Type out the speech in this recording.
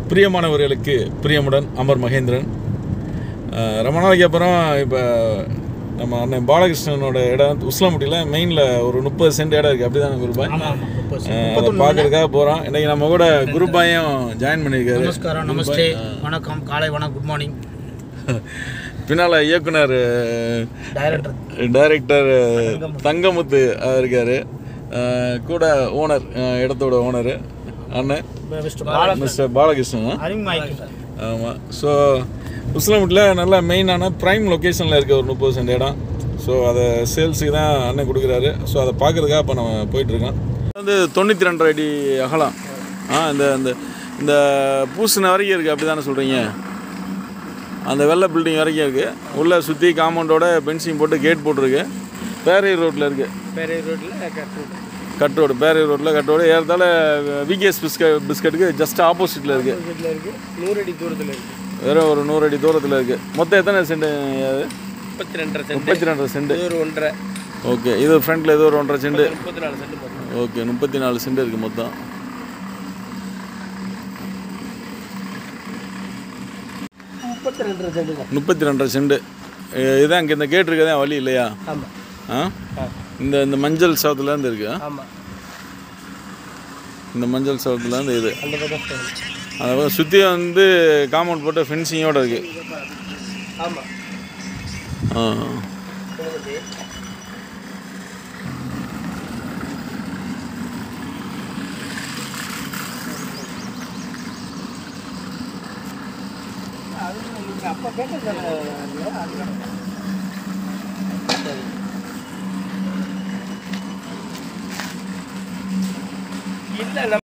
பிரியமானவர்களுக்கு பிரியமுடன் அமர் மகேந்திரன் அஹ் ரொம்ப நாளைக்கு அப்புறம் இப்போ நம்ம அண்ணன் பாலகிருஷ்ணனோட இடம் உஸ்லாமுட்டியில் மெயினில் ஒரு முப்பது சென்ட் இடம் இருக்குது அப்படி தானே குருபாய் ஆமாம் ஆமாம் முப்பது அஹ் அதை பார்க்கறதுக்காக போகிறோம் இன்றைக்கி நம்ம கூட குருபாயும் ஜாயின் பண்ணியிருக்காரு நமஸ்காரம் நமஸ்தே வணக்கம் காலை வணக்கம் குட் மார்னிங் பின்னால் இயக்குனர் டைரக்டர் டைரக்டர் தங்கமுத்து இருக்கார் கூட ஓனர் இடத்தோட ஓனர் அண்ணன் மிஸ்டர் பாலா மிஸ்டர் பாலகிருஷ்ணன் அறிமுகமாயிருக்கு ஆமாம் ஸோ உஸ்லாமுட்டில் நல்ல மெயினான ப்ரைம் லொக்கேஷனில் இருக்க ஒரு முப்பது சென்ட் இடம் ஸோ அதை சேல்ஸுக்கு தான் அண்ணன் கொடுக்குறாரு ஸோ அதை பார்க்குறதுக்காக இப்போ நம்ம போயிட்டுருக்கோம் வந்து தொண்ணூற்றி ரெண்டரை அடி அகலம் ஆ இந்த இந்த இந்த பூசின வரைக்கும் இருக்குது அப்படி தானே சொல்கிறீங்க அந்த வெள்ளை பில்டிங் வரைக்கும் இருக்குது உள்ளே சுற்றி காம்பவுண்டோட பென்சிங் போட்டு கேட் போட்டிருக்கு பேரை ரோட்டில் இருக்குது பெரிய ரோட்டில் கட் ரோடு கட் ரோடு பேரை ரோட்டில் கட் ரோடு ஏறத்தால விகேஎஸ் பிஸ்கட் பிஸ்கட்டுக்கு ஜஸ்ட் ஆப்போசிட்டில் இருக்குது வீட்டில் இருக்குது நூறு அடி தூரத்தில் இருக்குது வெறும் ஒரு நூறு அடி தூரத்தில் இருக்குது மொத்தம் எத்தனை சென்ட் அது முப்பத்தி ரெண்டரை சென்ட் முப்பத்தி ரெண்டரை சென்ட் இது ஒரு ஒன்றரை ஓகே இது ஃப்ரண்ட்டில் ஏதோ ஒரு ஒன்றரை சென்ட் முப்பத்தி நாலு சென்ட் போதும் ஓகே முப்பத்தி நாலு சென்ட் இருக்குது மொத்தம் முப்பத்தி ரெண்டரை சென்ட் தான் முப்பத்தி ரெண்டரை சென்ட் இதான் இங்கே இந்த கேட் இருக்கதான் வழி இல்லையா ஆமாம் ஆ இந்த இந்த மஞ்சள் சவத்துலேருந்து இருக்கு ஆ? ஆமாம் இந்த மஞ்சள் சவத்துலேருந்து இது அந்த பக்கம் போகணும் அந்த பக்கம் சுற்றி வந்து காம்பவுண்ட் போட்டு ஃபென்சிங்கோடு இருக்குது ஆமாம் ஆ அப்போ கேட்டது